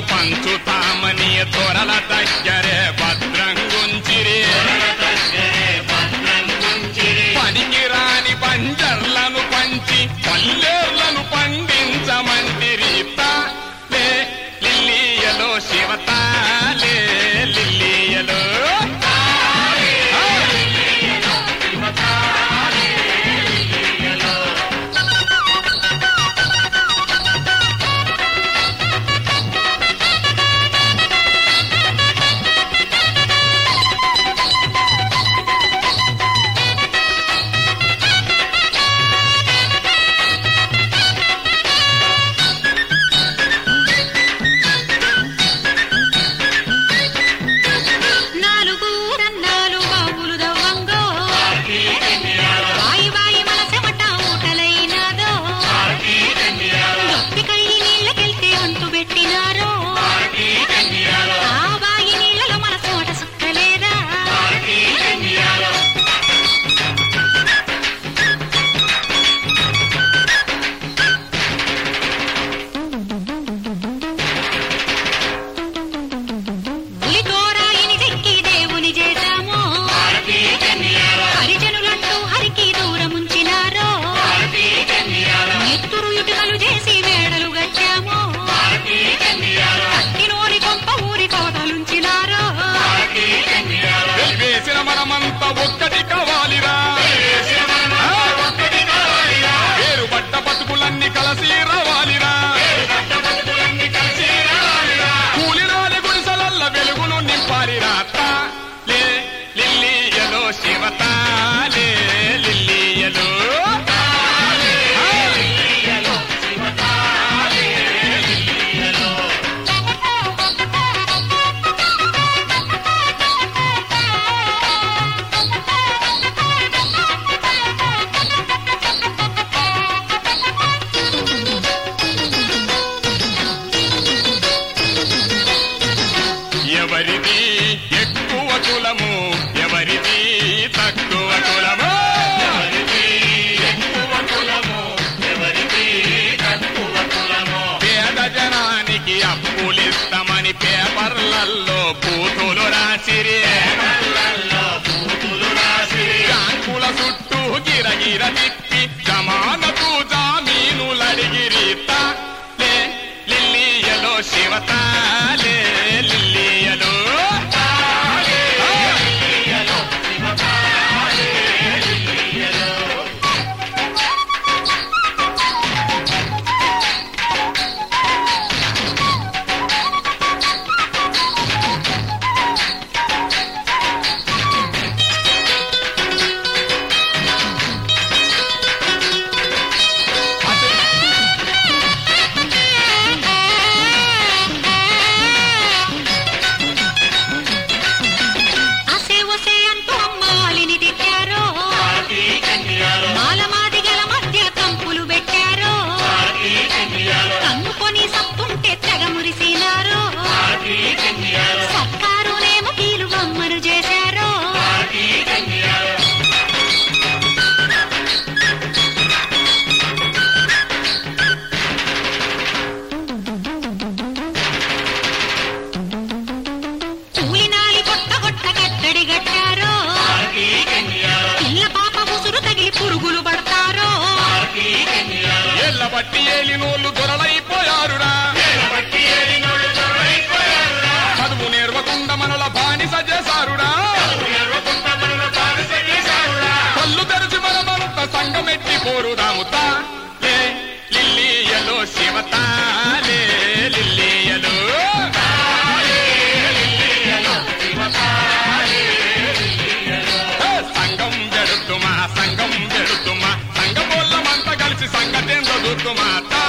పంచుతామని దొరల దగ్గరే భద్రంగుంచిరి పనికి రాని పంజర్లను పంచి పల్లెర్లను పండించమంటిరి తాలే లిల్లియలో శివతాలే లిల్లియలో ఆ! నాలుగు రన్నాలు బాబులు దవ్వంగో వాయి వాయి మన చెమట ఊటలైనాదో నొప్పి కళ్ళి నీళ్ళకెళ్తే అంటు పెట్టినారో ఆ బాయి నీళ్ళలో మన చెమట సుక్కలేదా ఉలికోరాయిని చెక్కి దేవుని చేశాము హరిజనులంటూ హరికి దూరముంచినారో నెత్తురు ఇటుకలు చేసి మేడలు గట్టాము కట్టినోరి కొంప ఊరి కోటలుంచినారో వెలివేసిన మనమంతా ఒక్కటి కావాలిరా వేరు పడ్డ బతుకులన్నీ కలసి రావాలిరా కూలిరాలి గుడిసెలల్ల వెలుగును నింపాలిరా తాలే లిల్లియలో శివతాలే లిల్లియలో ఎవరిది ఎక్కువ కులము ఎవరిది తక్కువ కులము పేద జనానికి అప్పులిస్తామని పేపర్లలో బూతులు రాసిరి బ్యాంకుల చుట్టూ గిరగిర తిప్పి జమానకు జామీనులడిగిరి తాలే లిల్లియలో శివతాలే లిల్లియలో అసే ఒసే అంటూ అమ్మాలిని తిట్టారో మాలమాదిగల మధ్య కంపులు పెట్టారో కన్నుకొని సత్తుంటే తెగ మురిసినారో సర్కారునేమో కీలు బొమ్మను చేశారో కూలినాలి కొట్ట కొట్ట కట్టడి గట్టారో పిల్ల పాప ముసురు తగిలి పురుగులు పడతారో ఎల్ల బట్టి ఏలినోళ్ళు దొరలైపోయారురా చదువు నేర్వకుండా మనల బానిస చేశారురా కళ్ళు తెరిచి మనమంత సంగమెట్టి పోరుదాము తాలే లిల్లియలో శివతాలే లిల్లియలో ఏ, సంగం వెడుతుమా సంగం వెడుతుమా సంగ కలిసి సంగతేం చదువుతుమా